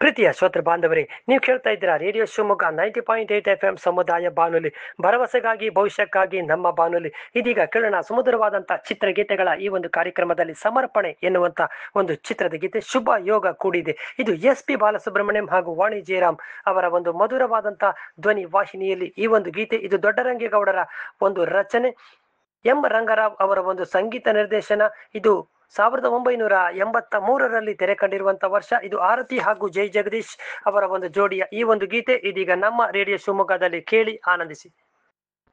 ಪ್ರೀತಿಯ ಶ್ರೋತೃ ಬಾಂಧವರೇ ನೀವು ಕೇಳ್ತಾ ಇದ್ದೀರಾ radio Shivamogga ninety point eight F M ಸಮುದಾಯ ಬಾನುಲಿ ಭರವಸೆಗಾಗಿ ಭವಿಷ್ಯಕ್ಕಾಗಿ ನಮ್ಮ ಬಾನುಲಿ ಇದೀಗ ಕೇಳೋಣ ಸುಮಧುರವಾದಂಥ ಚಿತ್ರಗೀತೆಗಳ ಈ ಒಂದು ಕಾರ್ಯಕ್ರಮದಲ್ಲಿ ಸಮರ್ಪಣೆ ಎನ್ನುವಂತ ಒಂದು ಚಿತ್ರದ ಗೀತೆ ಶುಭ ಯೋಗ ಕೂಡಿದೆ ಇದು ಎಸ್ ಪಿ ಬಾಲಸುಬ್ರಹ್ಮಣ್ಯಂ ಹಾಗೂ ವಾಣಿ ಜಯರಾಮ್ ಅವರ ಒಂದು ಮಧುರವಾದಂಥ ಧ್ವನಿ ವಾಹಿನಿಯಲ್ಲಿ ಈ ಒಂದು ಗೀತೆ ಇದು ದೊಡ್ಡರಂಗೇಗೌಡರ ಒಂದು ರಚನೆ ಎಂ ರಂಗರಾವ್ ಅವರ ಒಂದು ಸಂಗೀತ ನಿರ್ದೇಶನ ಇದು ಸಾವಿರದ ಒಂಬೈನೂರ ಎಂಬತ್ತ ಮೂರರಲ್ಲಿ ತೆರೆ ಕಂಡಿರುವಂತಹ ವರ್ಷ ಇದು ಆರತಿ ಹಾಗೂ ಜೈ ಜಗದೀಶ್ ಅವರ ಒಂದು ಜೋಡಿಯ ಈ ಒಂದು ಗೀತೆ ಇದೀಗ ನಮ್ಮ ರೇಡಿಯೋ ಶಿವಮೊಗ್ಗದಲ್ಲಿ ಕೇಳಿ ಆನಂದಿಸಿ